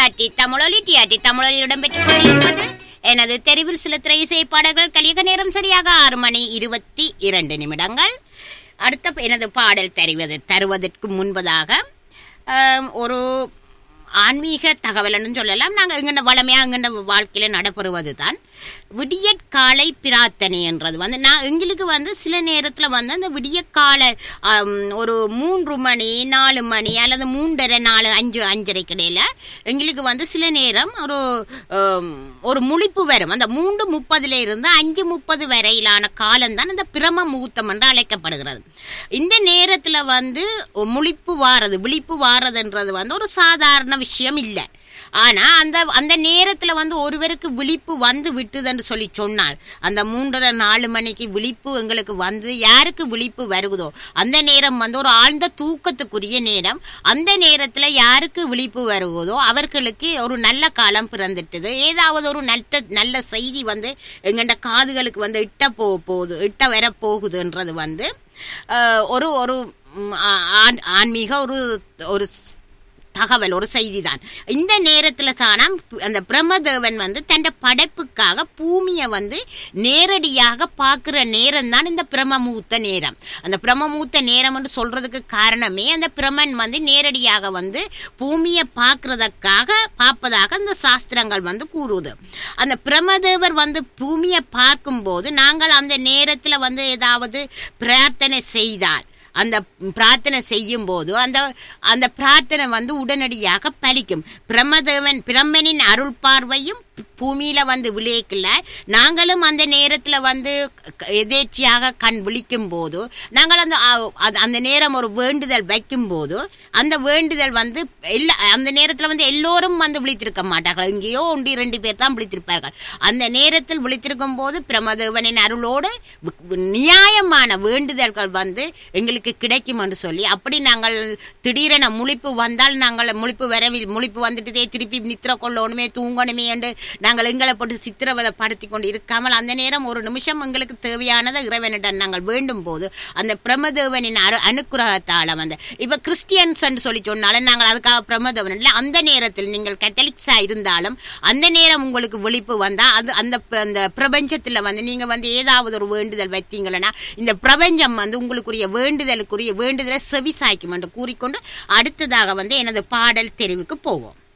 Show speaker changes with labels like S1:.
S1: TRT தமிழொலி TRT தமிழொலியுடன் பெற்றுக் கொண்டிருப்பது எனது தெருவில் சில திரை இசை பாடல்கள் கலிக நேரம் சரியாக ஆறு மணி இருபத்தி இரண்டு நிமிடங்கள் அடுத்த எனது பாடல் தருவது தருவதற்கு முன்பதாக ஆம், ஒரு ஆன்மீக தகவல்னு சொல்லலாம் நாங்கள் எங்கண்ட வளமையாக எங்கண்ட வாழ்க்கையில் நடைபெறுவது தான் விடியற்காலை பிரார்த்தனை என்றது வந்து நான் எங்களுக்கு வந்து சில நேரத்தில் வந்து அந்த விடியற்கால ஆம், ஒரு மூன்று மணி நாலு மணி அல்லது மூன்றரை நாலு அஞ்சு அஞ்சரைக்கு இடையில எங்களுக்கு வந்து சில நேரம் ஒரு ஆம், ஒரு முழிப்பு வரும் அந்த மூன்று முப்பதுல இருந்து அஞ்சு முப்பது வரையிலான காலம்தான் இந்த பிரம முகூர்த்தம் என்று அழைக்கப்படுகிறது இந்த நேரத்தில் வந்து முழிப்பு வாரது விழிப்பு வாரதுன்றது வந்து ஒரு சாதாரண விஷயம் இல்லை ஆனா அந்த அந்த நேரத்துல வந்து ஒருவருக்கு விழிப்பு வந்து விட்டுதுன்னு சொல்லி சொன்னால் அந்த மூன்றரை நாலு மணிக்கு விழிப்பு எங்களுக்கு வந்து யாருக்கு விழிப்பு வருகுதோ அந்த நேரம் வந்து ஒரு ஆழ்ந்த தூக்கத்துக்குரிய நேரம் அந்த நேரத்துல யாருக்கு விழிப்பு வருகுதோ அவர்களுக்கு ஒரு நல்ல காலம் பிறந்துட்டுது ஏதாவது ஒரு நல்ல நல்ல செய்தி வந்து எங்கண்ட காதுகளுக்கு வந்து இட்ட போ போகுது இட்ட வர போகுதுன்றது வந்து அஹ், ஒரு ஒரு ம், ஆ- ஆன்- ஆன்மீக ஒரு ஒரு தகவல் ஒரு செய்தி தான் இந்த நேரத்தில் தானாம் அந்த பிரம்மதேவன் வந்து தன் படைப்புக்காக பூமியை வந்து நேரடியாக பார்க்குற நேரம் தான் இந்த பிரம்மமுகூர்த்த நேரம் அந்த பிரம்மமுகூர்த்த நேரம் என்று சொல்றதுக்கு காரணமே அந்த பிரமன் வந்து நேரடியாக வந்து பூமியை பார்க்கறதுக்காக பார்ப்பதாக அந்த சாஸ்திரங்கள் வந்து கூறுது அந்த பிரம்மதேவர் வந்து பூமியை பார்க்கும்போது நாங்கள் அந்த நேரத்தில் வந்து ஏதாவது பிரார்த்தனை செய்தால் அந்த பிரார்த்தனை செய்யும் போது அந்த அந்த பிரார்த்தனை வந்து உடனடியாக பலிக்கும் பிரம்மதேவன் பிரம்மனின் அருள் பார்வையும் பூமியில வந்து விளையக்கல நாங்களும் அந்த நேரத்துல வந்து க- எதேச்சியாக கண் விழிக்கும் போது நாங்கள் அந்த அ- அது- அந்த நேரம் ஒரு வேண்டுதல் வைக்கும் போது அந்த வேண்டுதல் வந்து எல்லா அந்த நேரத்துல வந்து எல்லோரும் வந்து விழித்திருக்க மாட்டார்கள் இங்கேயோ ஒன்று இரண்டு பேர் தான் விழித்திருப்பார்கள் அந்த நேரத்தில் விழித்திருக்கும் போது பிரமதேவனின் அருளோடு வி- நியாயமான வேண்டுதல்கள் வந்து எங்களுக்கு கிடைக்கும் என்று சொல்லி அப்படி நாங்கள் திடீரென முழிப்பு வந்தால் நாங்கள் முழிப்பு வரவில் முழிப்பு வந்துட்டு திருப்பி நித்திர கொள்ளணுமே தூங்கணுமே என்று நாங்கள் எங்களை போட்டு சித்திரவதை படுத்தி கொண்டு இருக்காமல் அந்த நேரம் ஒரு நிமிஷம் எங்களுக்கு தேவையானதை இறைவனிடம் நாங்கள் வேண்டும் போது அந்த பிரமதேவனின் அரு அனுக்கிரகத்தால வந்து இப்ப கிறிஸ்டியன்ஸ் என்று சொல்லி சொன்னாலும் நாங்கள் அதுக்காக பிரமதேவன் இல்லை அந்த நேரத்தில் நீங்கள் கத்தலிக்ஸா இருந்தாலும் அந்த நேரம் உங்களுக்கு விழிப்பு வந்தா அது அந்த ப- அந்த பிரபஞ்சத்துல வந்து நீங்க வந்து ஏதாவது ஒரு வேண்டுதல் வைத்தீங்கன்னா இந்த பிரபஞ்சம் வந்து உங்களுக்குரிய வேண்டுதலுக்குரிய வேண்டுதலை செவி சாய்க்கும் என்று கூறிக்கொண்டு அடுத்ததாக வந்து எனது பாடல் தெரிவுக்கு போவோம்